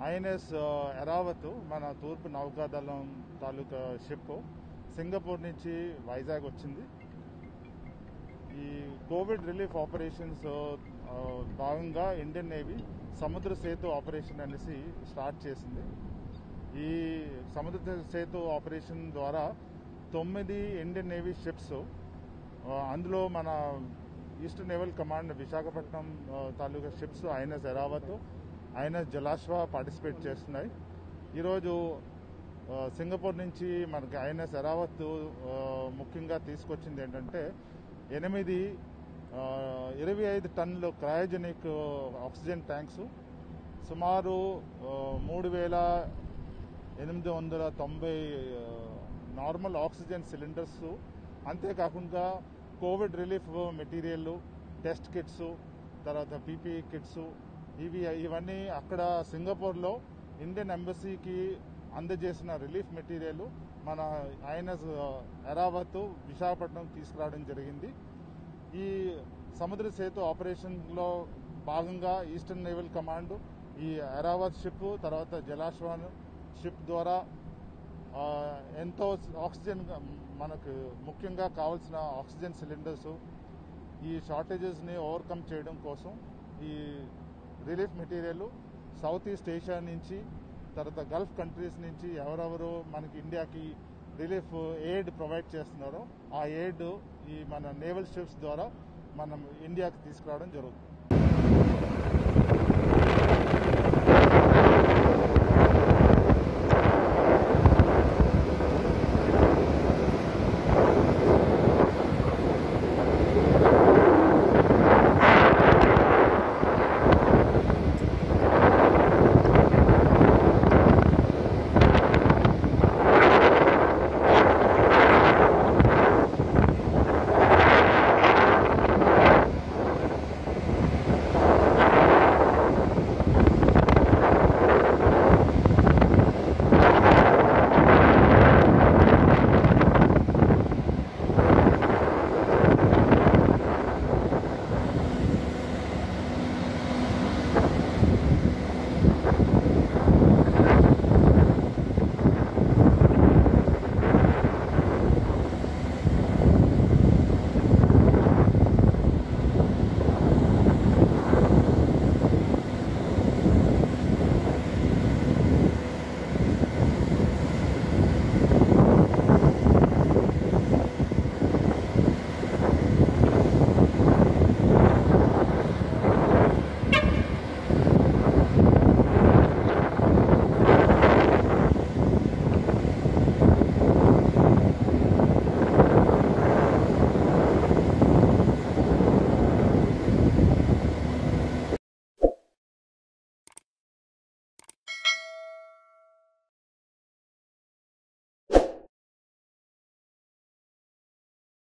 INS ఎరావత్ మన తూర్పు నౌకాదళం తాలూకా షిప్ సింగపూర్ నుంచి వైజాగ్ వచ్చింది ఈ కోవిడ్ రిలీఫ్ ఆపరేషన్స్ ఆ, భాగంగా ఇండియన్ నేవీ సముద్ర సేతు ఆపరేషన్ అనేసి స్టార్ట్ చేసింది ఈ సముద్ర సేతు ఆపరేషన్ ద్వారా తొమ్మిది ఇండియన్ నేవీ షిప్స్ ఆ, అందులో మన ఈస్ట్ నేవల్ కమాండ్ విశాఖపట్నం ఆ, తాలూకా ships INS Airavat INS Jalashwa participate చేస్తున్నాయి ఈరోజు ఆ, సింగపూర్ నుంచి మనకి ఐఎన్ఎస్ ఎరావత్ ఆ, ముఖ్యంగా తీసుకొచ్చింది ఏంటంటే ఎనిమిది ఆ, ఇరవై ఐదు టన్నులు క్రయోజనిక్ ఆక్సిజన్ ట్యాంక్స్ సుమారు ఆ, మూడు వేల ఎనిమిది వందల తొంభై ఆ, నార్మల్ ఆక్సిజన్ సిలిండర్స్ అంతేకాకుండా covid relief material test kits తర్వాత పీపీఈ కిట్స్ ఇవి ఇవన్నీ అక్కడ సింగపూర్లో ఇండియన్ ఎంబసీకి అందజేసిన రిలీఫ్ మెటీరియల్ మన ఐఎన్ఎస్ ఎరావత్ విశాఖపట్నం తీసుకురావడం జరిగింది ఈ సముద్ర సేతు ఆపరేషన్లో భాగంగా ఈస్టర్న్ నేవల్ కమాండ్ ఈ అరావత్ షిప్ తర్వాత జలాశ్వాన్ షిప్ ద్వారా ఆ, ఎంతో ఆక్సిజన్ మనకు ముఖ్యంగా కావాల్సిన ఆక్సిజన్ సిలిండర్స్ ఈ షార్టేజెస్ని ఓవర్కమ్ చేయడం కోసం ఈ relief material south east Asia నుంచి తర్వాత గల్ఫ్ కంట్రీస్ నుంచి ఎవరెవరు మనకి ఇండియాకి రిలీఫ్ ఎయిడ్ ప్రొవైడ్ చేస్తున్నారో ఆ ఎయిడ్ ఈ మన నేవల్ షిప్స్ ద్వారా మనం ఇండియాకి తీసుకురావడం జరుగుతుంది